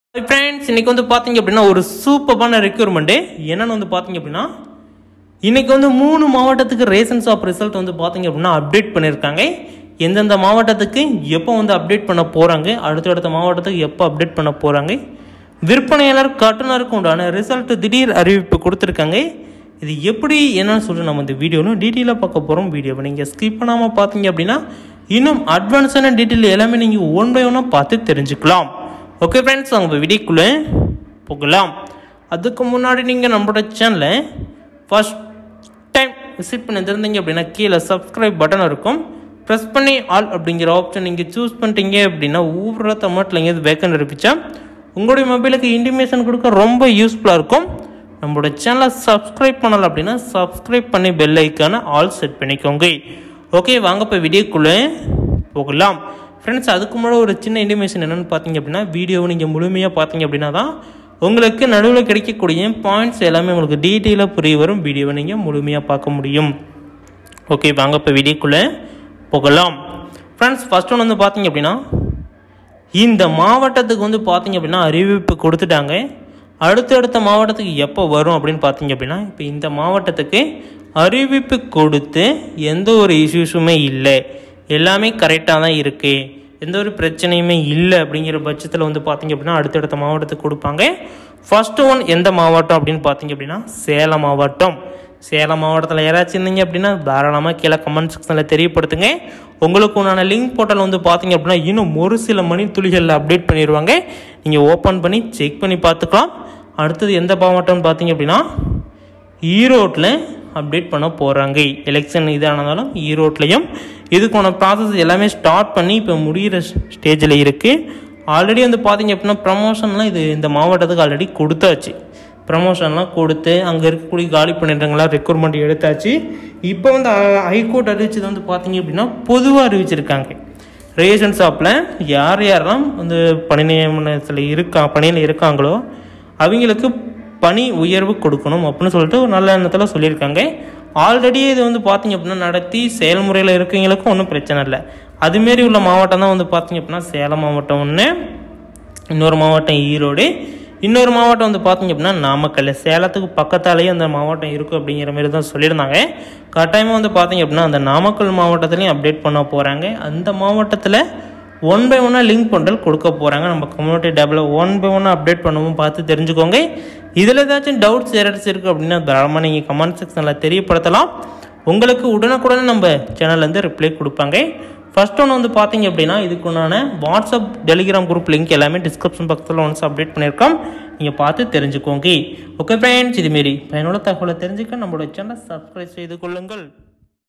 friends இன்னைக்கு வந்து பார்த்தீங்க அப்படின்னா ஒரு சூப்பரான ரெக்யூர்மெண்ட்டு என்னன்னு வந்து பார்த்தீங்க அப்படின்னா இன்னைக்கு வந்து மூணு மாவட்டத்துக்கு ரேஷன்ஸ் ஆஃப் ரிசல்ட் வந்து பார்த்தீங்க அப்படின்னா அப்டேட் பண்ணியிருக்காங்க எந்தெந்த மாவட்டத்துக்கு எப்போ வந்து அப்டேட் பண்ண போகிறாங்க அடுத்தடுத்த மாவட்டத்துக்கு எப்போ அப்டேட் பண்ண போகிறாங்க விற்பனையாளர் கட்டுனருக்கு உண்டான ரிசல்ட் திடீர் அறிவிப்பு கொடுத்துருக்காங்க இது எப்படி என்னன்னு சொல்லிட்டு நம்ம இந்த வீடியோவில் டீட்டெயிலாக பார்க்க போகிறோம் வீடியோவை நீங்கள் ஸ்கிப் பண்ணாமல் பார்த்தீங்க அப்படின்னா இன்னும் அட்வான்ஸான டீட்டெயில் எல்லாமே நீங்கள் ஒன் பை ஒன்னாக பார்த்து தெரிஞ்சுக்கலாம் ஓகே ஃப்ரெண்ட்ஸ் அவங்க வீடியோக்குள்ளே போகலாம் அதுக்கு முன்னாடி நீங்கள் நம்மளோட சேனலை ஃபர்ஸ்ட் டைம் விசிட் பண்ணி தெரிந்தீங்க அப்படின்னா கீழே சப்ஸ்கிரைப் பட்டன் இருக்கும் ப்ரெஸ் பண்ணி ஆல் அப்படிங்கிற ஆப்ஷன் நீங்கள் சூஸ் பண்ணிட்டீங்க அப்படின்னா ஊரில் தமிழ்நாட்டில் எங்கேயாவது வேக்கன் இருப்பிச்சா உங்களுடைய மொபைலுக்கு இன்டிமேஷன் கொடுக்க ரொம்ப யூஸ்ஃபுல்லாக இருக்கும் நம்மளோட சேனலை சப்ஸ்கிரைப் பண்ணல அப்படின்னா சப்ஸ்கிரைப் பண்ணி பெல் ஐக்கான ஆல் செட் பண்ணிக்கோங்க ஓகே வாங்க இப்போ வீடியோக்குள்ளே போகலாம் ஃப்ரெண்ட்ஸ் அதுக்கு முன்னாடி ஒரு சின்ன இன்டிமேஷன் என்னென்னு பார்த்தீங்க அப்படின்னா வீடியோவை நீங்கள் முழுமையாக பார்த்தீங்க அப்படின்னா தான் உங்களுக்கு நடுவில் கிடைக்கக்கூடிய பாயிண்ட்ஸ் எல்லாமே உங்களுக்கு டீட்டெயிலாக புரிய வரும் வீடியோவை நீங்கள் முழுமையாக பார்க்க முடியும் ஓகே வாங்க இப்போ வீடியோக்குள்ளே போகலாம் ஃப்ரெண்ட்ஸ் ஃபஸ்ட் ஒன்று வந்து பார்த்தீங்க அப்படின்னா இந்த மாவட்டத்துக்கு வந்து பார்த்தீங்க அப்படின்னா அறிவிப்பு கொடுத்துட்டாங்க அடுத்தடுத்த மாவட்டத்துக்கு எப்போ வரும் அப்படின்னு பார்த்தீங்க அப்படின்னா இப்போ இந்த மாவட்டத்துக்கு அறிவிப்பு கொடுத்து எந்த ஒரு இஷ்யூஸுமே இல்லை எல்லாமே கரெக்டாக தான் இருக்குது எந்த ஒரு பிரச்சனையுமே இல்லை அப்படிங்கிற பட்சத்தில் வந்து பார்த்தீங்க அப்படின்னா அடுத்தடுத்த மாவட்டத்துக்கு கொடுப்பாங்க ஃபர்ஸ்ட் ஒன் எந்த மாவட்டம் அப்படின்னு பார்த்தீங்க அப்படின்னா சேலம் மாவட்டம் சேலம் மாவட்டத்தில் யாராச்சும் இருந்தீங்க அப்படின்னா தாராளமாக கீழே கமெண்ட் செக்ஷனில் தெரியப்படுத்துங்க உங்களுக்கு உண்டான லிங்க் போர்ட்டல் வந்து பார்த்தீங்க அப்படின்னா இன்னும் ஒரு சில மணி துளிகளில் அப்டேட் பண்ணிடுவாங்க நீங்கள் ஓப்பன் பண்ணி செக் பண்ணி பார்த்துக்கலாம் அடுத்தது எந்த மாவட்டம்னு பார்த்தீங்க அப்படின்னா ஈரோட்டில் அப்டேட் பண்ண போகிறாங்க எலெக்ஷன் இதானதாலும் ஈரோட்லேயும் இதுக்கான ப்ராசஸ் எல்லாமே ஸ்டார்ட் பண்ணி இப்போ முடிகிற ஸ்டேஜில் இருக்குது ஆல்ரெடி வந்து பார்த்தீங்க அப்படின்னா ப்ரமோஷன்லாம் இது இந்த மாவட்டத்துக்கு ஆல்ரெடி கொடுத்தாச்சு ப்ரமோஷன்லாம் கொடுத்து அங்கே இருக்கக்கூடிய காலி பண்ணிடுறவங்களாம் ரெக்ரூட்மெண்ட் எடுத்தாச்சு இப்போ வந்து ஹைகோர்ட் அறிவிச்சது வந்து பார்த்தீங்க அப்படின்னா பொதுவாக அறிவிச்சிருக்காங்க ரேஷன் ஷாப்பில் யார் யாரெல்லாம் வந்து பணி நியமனத்தில் இருக்கா பணியில் இருக்காங்களோ அவங்களுக்கு பணி உயர்வு கொடுக்கணும் அப்படின்னு சொல்லிட்டு ஒரு நல்ல எண்ணத்தில் சொல்லியிருக்காங்க ஆல்ரெடி இது வந்து பார்த்தீங்க அப்படின்னா நடத்தி செயல்முறையில் இருக்கவங்களுக்கும் ஒன்றும் பிரச்சனை இல்லை அதுமாரி உள்ள மாவட்டம் தான் வந்து பார்த்தீங்க அப்படின்னா சேலம் மாவட்டம் ஒன்று இன்னொரு மாவட்டம் ஈரோடு இன்னொரு மாவட்டம் வந்து பார்த்தீங்க அப்படின்னா நாமக்கல் சேலத்துக்கு பக்கத்தாலேயே அந்த மாவட்டம் இருக்கும் அப்படிங்கிற மாதிரி தான் சொல்லியிருந்தாங்க கட்டாயமாக வந்து பார்த்தீங்க அப்படின்னா அந்த நாமக்கல் மாவட்டத்துலேயும் அப்டேட் பண்ண போகிறாங்க அந்த மாவட்டத்தில் ஒன் பை ஒன்னாக லிங்க் பண்டல் கொடுக்க போகிறாங்க நம்ம கம்யூனிட்டி டேப்பில் ஒன் பை ஒன்னாக அப்டேட் பண்ணவும் பார்த்து தெரிஞ்சுக்கோங்க இதில் ஏதாச்சும் டவுட்ஸ் எரர்ஸ் இருக்குது அப்படின்னா தாராளமாக நீங்கள் கமெண்ட் செக்ஷனில் தெரியப்படுத்தலாம் உங்களுக்கு உடனுக்குடனே நம்ம சேனல்லேருந்து ரிப்ளை கொடுப்பாங்க ஃபர்ஸ்ட் ஒன்று வந்து பார்த்தீங்க அப்படின்னா இதுக்குண்டான வாட்ஸ்அப் டெலிகிராம் குரூப் லிங்க் எல்லாமே டிஸ்கிரிப்ஷன் பக்கத்தில் ஒன்ஸ் அப்டேட் பண்ணியிருக்கோம் நீங்கள் பார்த்து தெரிஞ்சுக்கோங்க ஓகே ஃப்ரெண்ட்ஸ் இதுமாரி பயனுள்ள தகவலை தெரிஞ்சுக்க நம்மளோட சேனலை சப்ஸ்கிரைப் செய்து கொள்ளுங்கள்